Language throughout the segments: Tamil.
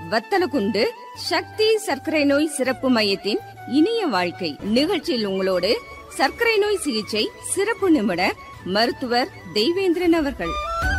வத்தலகுண்டு சக்தி சர்க்கரை நோய் சிறப்பு மையத்தின் இனிய வாழ்க்கை நிகழ்ச்சியில் உங்களோடு சர்க்கரை நோய் சிகிச்சை சிறப்பு நிபுணர் மருத்துவர் தெய்வேந்திரன் அவர்கள்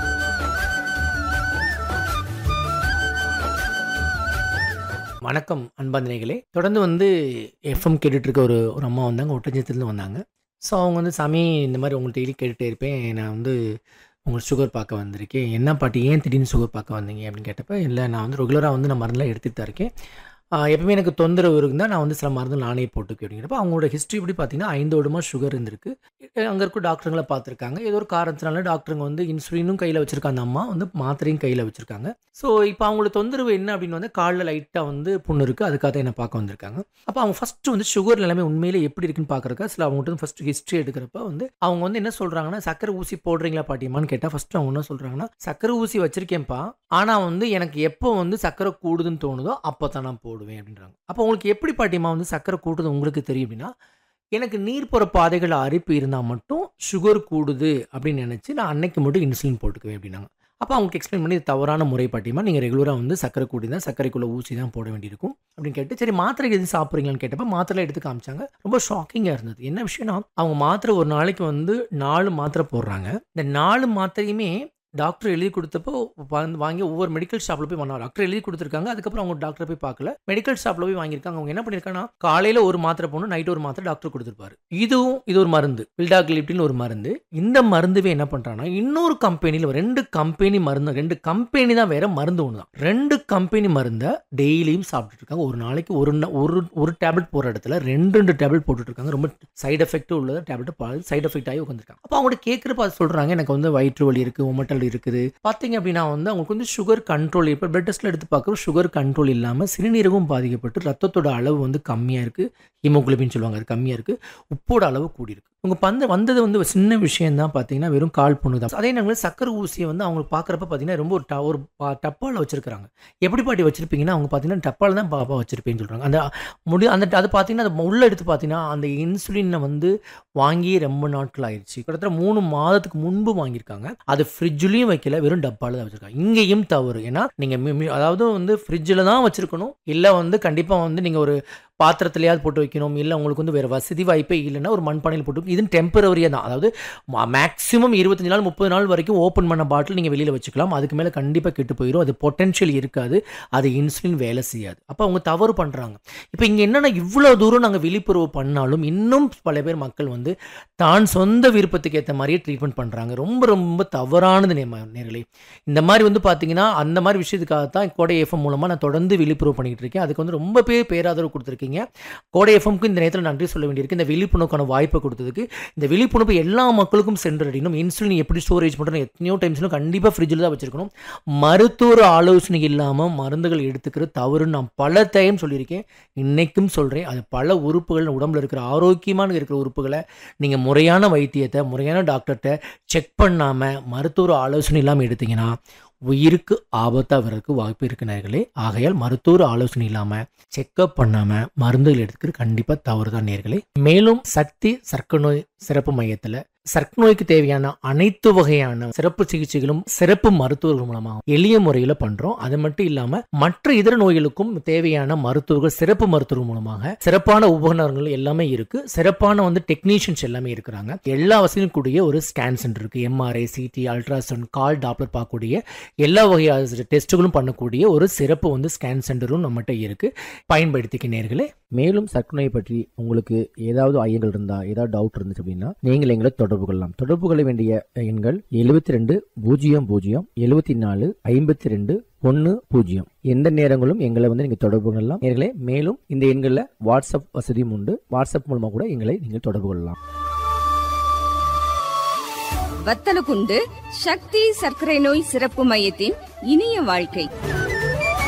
வணக்கம் அன்பாந்தினைகளே தொடர்ந்து வந்து எஃப்எம் கேட்டுட்டு இருக்க ஒரு ஒரு அம்மா வந்தாங்க ஒட்டஞ்சத்திலேருந்து வந்தாங்க ஸோ அவங்க வந்து சாமி இந்த மாதிரி உங்களுக்கு டெய்லி கேட்டுகிட்டே இருப்பேன் நான் வந்து உங்களுக்கு சுகர் பார்க்க வந்திருக்கேன் என்ன பாட்டி ஏன் திடீர்னு சுகர் பார்க்க வந்தீங்க அப்படின்னு கேட்டப்ப இல்லை நான் வந்து ரெகுலராக வந்து நான் மருந்தெல்லாம் எடுத்துகிட்டு தான் இருக்கேன் ஆஹ் எப்பவுமே எனக்கு தொந்தரவு இருந்தால் நான் வந்து சில மருந்து நானே போட்டுக்குவேன் அப்படிங்கிறப்ப அவங்களோட ஹிஸ்ட்ரி எப்படி பார்த்தீங்கன்னா ஐந்து வருடமாக சுகர் இருந்திருக்கு அங்கே இருக்க டாக்டருங்களை பார்த்துருக்காங்க ஏதோ ஒரு காரணத்தினால டாக்டருங்க வந்து இன்சுலினும் கையில் வச்சுருக்க அந்த அம்மா வந்து மாத்திரையும் கையில் வச்சுருக்காங்க ஸோ இப்போ அவங்களோட தொந்தரவு என்ன அப்படின்னு வந்து காலில் லைட்டாக வந்து புண்ணு இருக்குது அதுக்காக தான் என்னை பார்க்க வந்திருக்காங்க அப்போ அவங்க ஃபஸ்ட்டு வந்து சுகர் நிலைமை உண்மையிலே எப்படி இருக்குன்னு பார்க்குறக்கா சில அவங்ககிட்ட வந்து ஃபஸ்ட்டு ஹிஸ்ட்ரி எடுக்கிறப்ப வந்து அவங்க வந்து என்ன சொல்கிறாங்கன்னா சக்கரை ஊசி போடுறீங்களா பாட்டியம்மான்னு கேட்டால் ஃபஸ்ட்டு அவங்க என்ன சொல்கிறாங்கன்னா சக்கரை ஊசி வச்சிருக்கேன்ப்பா ஆனால் வந்து எனக்கு எப்போ வந்து சக்கரை கூடுதுன்னு தோணுதோ அப்போ தான் நான் போடுவேன் அப்படின்றாங்க அப்போ உங்களுக்கு எப்படி பாட்டியம்மா வந்து சக்கரை கூடுது உங்களுக்கு தெரியும் அப்படின்னா எனக்கு நீர் போகிற பாதைகள் அரிப்பு இருந்தால் மட்டும் சுகர் கூடுது அப்படின்னு நினச்சி நான் அன்னைக்கு மட்டும் இன்சுலின் போட்டுக்குவேன் அப்படின்னாங்க அப்போ அவங்களுக்கு எக்ஸ்பிளைன் பண்ணி இது தவறான முறை பாட்டியமா நீங்கள் ரெகுலராக வந்து சக்கரை கூடி தான் சர்க்கரைக்குள்ளே ஊசி தான் போட வேண்டியிருக்கும் அப்படின்னு கேட்டு சரி மாத்திரை எது சாப்பிட்றீங்களான்னு கேட்டப்ப மாத்திரை எடுத்து காமிச்சாங்க ரொம்ப ஷாக்கிங்காக இருந்தது என்ன விஷயம்னா அவங்க மாத்திரை ஒரு நாளைக்கு வந்து நாலு மாத்திரை போடுறாங்க இந்த நாலு மாத்திரையுமே டாக்டர் எழுதி கொடுத்தப்போ வந்து வாங்கி ஒவ்வொரு மெடிக்கல் ஷாப்பில் போய் வாங்க டாக்டர் எழுதி கொடுத்துருக்காங்க அதுக்கப்புறம் அவங்க டாக்டர் போய் பார்க்கல மெடிக்கல் ஷாப்பில் போய் வாங்கியிருக்காங்க அவங்க என்ன பண்ணியிருக்காங்கன்னா காலையில் ஒரு மாத்திரை போகணும் நைட் ஒரு மாத்திரை டாக்டர் கொடுத்துருப்பாரு இதுவும் இது ஒரு மருந்து வில்டாக்லிப்டின் ஒரு மருந்து இந்த மருந்துவே என்ன பண்ணுறாங்கன்னா இன்னொரு கம்பெனியில் ரெண்டு கம்பெனி மருந்து ரெண்டு கம்பெனி தான் வேற மருந்து ஒன்று தான் ரெண்டு கம்பெனி மருந்தை டெய்லியும் சாப்பிட்டுட்டு இருக்காங்க ஒரு நாளைக்கு ஒரு ந- ஒரு ஒரு டேப்லெட் போகிற இடத்துல ரெண்டு ரெண்டு டேப்லெட் போட்டுட்டு இருக்காங்க ரொம்ப சைடு எஃபெக்ட் உள்ளது டேப்லெட் சைடு எஃபெக்ட் ஆகி உட்காந்துருக்காங்க அப்போ அவங்க கேட்குறப்ப அது சொல்கிறாங்க எனக்கு வந்து வயிற்று வலி இருக்குது உமட்டல் இருக்குது பார்த்தீங்க அப்படின்னா வந்து அவங்களுக்கு வந்து சுகர் கண்ட்ரோல் இப்போ பிளட் டெஸ்ட்டில் எடுத்து பார்க்குறோம் சுகர் கண்ட்ரோல் இல்லாமல் சிறுநீரகம் பாதிக்கப்பட்டு ரத்தத்தோட அளவு வந்து கம்மியாக இருக்குது ஹீமோகுளோபின் சொல்லுவாங்க அது கம்மியாக இருக்குது உப்போட அளவு கூடியிருக்கு உங்க பந்த வந்தது வந்து ஒரு சின்ன விஷயம் தான் பார்த்தீங்கன்னா வெறும் கால் புண்ணு தான் அதே நேரத்தில் சக்கரை ஊசியை வந்து அவங்களுக்கு பார்க்குறப்ப பார்த்தீங்கன்னா ரொம்ப ஒரு ட- ஒரு டப்பாவில் வச்சிருக்காங்க எப்படி பாட்டி வச்சிருப்பீங்கன்னா அவங்க பார்த்தீங்கன்னா டப்பாவில் தான் பாப்பா வச்சிருப்பேன்னு சொல்கிறாங்க அந்த முடி அந்த அது பார்த்தீங்கன்னா அது உள்ள எடுத்து பார்த்தீங்கன்னா அந்த இன்சுலினை வந்து வாங்கி ரொம்ப நாட்கள் ஆயிடுச்சு கிட்டத்தட்ட மூணு மாதத்துக்கு முன்பு வாங்கியிருக்காங்க அது ஃப்ரிட்ஜ்லேயும் வைக்கல வெறும் டப்பாவில் தான் வச்சிருக்காங்க இங்கேயும் தவறு ஏன்னா நீங்கள் அதாவது வந்து ஃப்ரிட்ஜில் தான் வச்சிருக்கணும் இல்லை வந்து கண்டிப்பாக வந்து நீங்கள் ஒரு பாத்திரத்துலையாவது போட்டு வைக்கணும் இல்லை உங்களுக்கு வந்து வேறு வசதி வாய்ப்பே இல்லைன்னா ஒரு மண்பானையில் போட்டு வைக்கணும். இது டெம்பரரியாக தான் அதாவது மேக்ஸிமம் இருபத்தஞ்சு நாள் முப்பது நாள் வரைக்கும் ஓப்பன் பண்ண பாட்டில் நீங்கள் வெளியில் வச்சுக்கலாம் அதுக்கு மேலே கண்டிப்பாக கெட்டு போயிடும் அது பொட்டென்ஷியல் இருக்காது அது இன்சுலின் வேலை செய்யாது அப்போ அவங்க தவறு பண்ணுறாங்க இப்போ இங்கே என்னென்னா இவ்வளோ தூரம் நாங்கள் விழிப்புணர்வு பண்ணாலும் இன்னும் பல பேர் மக்கள் வந்து தான் சொந்த விருப்பத்துக்கு ஏற்ற மாதிரியே ட்ரீட்மெண்ட் பண்ணுறாங்க ரொம்ப ரொம்ப தவறானது நேம நேர்களே இந்த மாதிரி வந்து பார்த்தீங்கன்னா அந்த மாதிரி விஷயத்துக்காக தான் கோடை எஃப்எம் மூலமாக நான் தொடர்ந்து விழிப்புணர்வு பண்ணிக்கிட்டு இருக்கேன் அதுக்கு வந்து ரொம்ப பேர் பேராதரவு கொடுத்துருக்கீங்க கோடை எஃப்எம்க்கு இந்த நேரத்தில் நன்றி சொல்ல வேண்டியிருக்கு இந்த விழிப்புணர்வுக்கான வாய்ப்பை கொடுத்ததுக்கு இந்த விழிப்புணர்வு எல்லா மக்களுக்கும் சென்றடையணும் இன்சுலின் எப்படி ஸ்டோரேஜ் பண்ணுறோம் எத்தனையோ டைம்ஸ்லும் கண்டிப்பாக ஃப்ரிட்ஜில் தான் வச்சிருக்கணும் மருத்துவ ஆலோசனை இல்லாமல் மருந்துகள் எடுத்துக்கிறது தவறுன்னு நான் பல டைம் சொல்லியிருக்கேன் இன்னைக்கும் சொல்கிறேன் அது பல உறுப்புகள் உடம்புல இருக்கிற ஆரோக்கியமான இருக்கிற உறுப்புகளை நீங்கள் முறையான வைத்தியத்தை முறையான டாக்டர்கிட்ட செக் பண்ணாமல் மருத்துவ ஆலோசனை இல்லாமல் எடுத்தீங்கன்னா உயிருக்கு ஆபத்தாக வர்றதுக்கு வாய்ப்பு இருக்கு நேர்களே ஆகையால் மருத்துவ ஆலோசனை இல்லாமல் செக்கப் பண்ணாமல் மருந்துகள் எடுத்துக்கிறது கண்டிப்பாக தவறு தான் நேர்களே மேலும் சக்தி சர்க்கரை நோய் சிறப்பு மையத்தில் சர்க்கரை நோய்க்கு தேவையான அனைத்து வகையான சிறப்பு சிகிச்சைகளும் சிறப்பு மருத்துவர்கள் மூலமாக எளிய முறையில் பண்றோம் அது மட்டும் இல்லாம மற்ற இதர நோய்களுக்கும் தேவையான மருத்துவர்கள் சிறப்பு மருத்துவர்கள் மூலமாக சிறப்பான உபகரணங்கள் எல்லாமே இருக்கு சிறப்பான வந்து டெக்னீஷியன்ஸ் எல்லாமே இருக்கிறாங்க எல்லா வசதியும் கூடிய ஒரு ஸ்கேன் சென்டர் இருக்கு எம்ஆர்ஐ சிடி அல்ட்ராசவுண்ட் கால் டாப்லர் பார்க்கக்கூடிய எல்லா வகையான டெஸ்ட்டுகளும் பண்ணக்கூடிய ஒரு சிறப்பு வந்து ஸ்கேன் சென்டரும் நம்மகிட்ட இருக்கு பயன்படுத்திக்க நேர்களே மேலும் சர்க்கரை நோய் பற்றி உங்களுக்கு ஏதாவது ஐயங்கள் இருந்தா ஏதாவது டவுட் இருந்துச்சு அப்படின்னா நீங்கள் எங்களை தொடர்பு கொள்ளலாம் தொடர்பு கொள்ள வேண்டிய எண்கள் எழுபத்தி ரெண்டு பூஜ்ஜியம் பூஜ்ஜியம் எழுபத்தி நாலு ஐம்பத்தி ரெண்டு ஒன்று பூஜ்ஜியம் எந்த நேரங்களும் எங்களை வந்து நீங்கள் தொடர்பு கொள்ளலாம் நேர்களே மேலும் இந்த எண்களில் வாட்ஸ்அப் வசதியும் உண்டு வாட்ஸ்அப் மூலமாக கூட எங்களை நீங்கள் தொடர்பு கொள்ளலாம் வத்தலகுண்டு சக்தி சர்க்கரை நோய் சிறப்பு மையத்தின் இனிய வாழ்க்கை